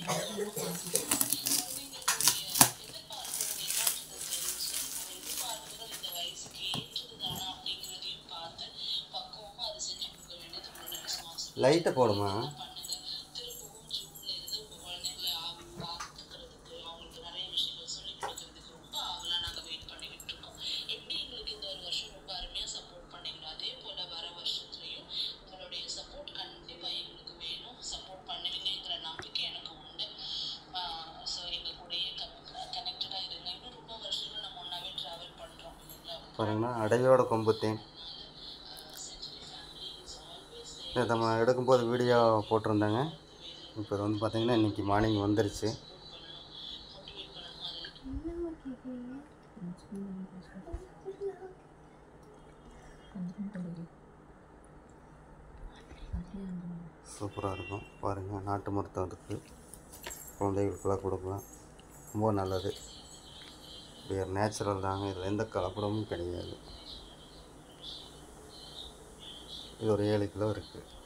லைட்டை போடுமா பாருங்கன்னா அடையோட கொம்பு தேன் இதை நம்ம எடுக்கும்போது வீடியோ போட்டிருந்தாங்க இப்போ இது வந்து பார்த்திங்கன்னா இன்றைக்கி மார்னிங் வந்துருச்சு சூப்பராக இருக்கும் பாருங்கள் நாட்டு மருத்துவம் இருக்குது குழந்தைகளுக்கெல்லாம் கொடுக்கலாம் ரொம்ப நல்லது இது நேச்சுரல் தாங்க இதில் எந்த கலப்படமும் கிடையாது இது ஒரு ஏழு கிலோ இருக்குது